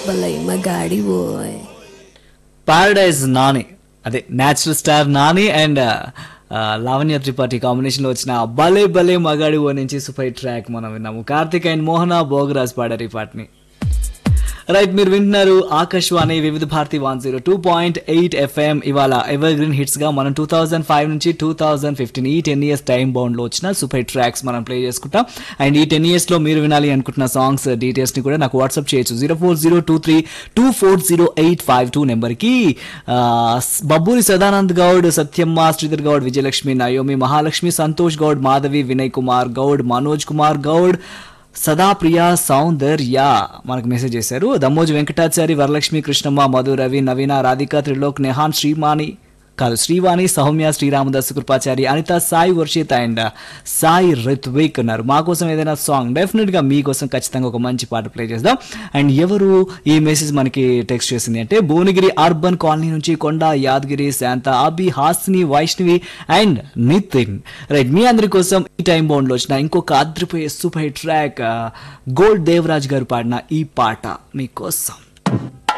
బలై మగాడి ఓయ్ పారడైజ్ నాని అదే natural star Nani and Lavanya Tripathi combination లో వచ్చిన భలే భలే మగాడి ఓ నుంచి సూపర్ ట్రాక్ మనం విన్నాము కార్తిక్ అండ్ మోహన భోగరాజ్ పాడారు ఈ పాటని రైట్ మీరు వింటున్నారు Akashvani Vividh Bharati one zero two point eight FM ఇవాళ ఎవర్ గ్రీన్ హిట్స్ గా మనం టూ థౌసండ్ ఫైవ్ నుంచి టూ థౌసండ్ ఫిఫ్టీన్ ఈ టెన్ ఇయర్స్ టైం బౌండ్ లో వచ్చిన సూపర్ ట్రాక్స్ మనం ప్లే చేసుకుంటాం అండ్ ఈ టెన్ ఇయర్స్ లో మీరు వినాలి అనుకుంటున్న సాంగ్స్ డీటెయిల్స్ ని కూడా నాకు వాట్సాప్ చేయొచ్చు zero four zero two three two four zero eight five two number కి ఆ, బబ్బూరి సదానంద్ గౌడ్ సత్యమ్మ శ్రీధర్ గౌడ్ విజయలక్ష్మి నయోమి మహాలక్ష్మి సంతోష్ గౌడ్ మాధవి వినయ్ కుమార్ గౌడ్ మనోజ్ కుమార్ గౌడ్ సదాప్రియ సౌందర్య మనకు మెసేజ్ చేశారు దమ్మోజు వెంకటాచారి వరలక్ష్మి కృష్ణమ్మ మధు రవి నవీన రాధిక త్రిలోక్ నెహాన్ శ్రీమాని కాదు శ్రీవాణి సౌమ్య శ్రీరామదాస్ కృపాచారి అనిత సాయి వర్షిత్ అండ్ సాయి రిత్విక్ ఉన్నారు మా కోసం ఏదైనా సాంగ్ డెఫినెట్ గా మీకోసం ఖచ్చితంగా ఒక మంచి పాట ప్లే చేద్దాం అండ్ ఎవరు ఈ మెసేజ్ మనకి టెక్స్ట్ చేసింది అంటే భువనగిరి అర్బన్ కాలనీ నుంచి కొండ యాదగిరి శాంత అభి హాస్ని వైష్ణవి అండ్ నితిన్ రైట్ మీ అందరి కోసం ఈ టైం బౌండ్ లో వచ్చిన ఇంకొక అద్రిపోయే super hit track gold Devaraj garu పాడిన ఈ పాట మీకోసం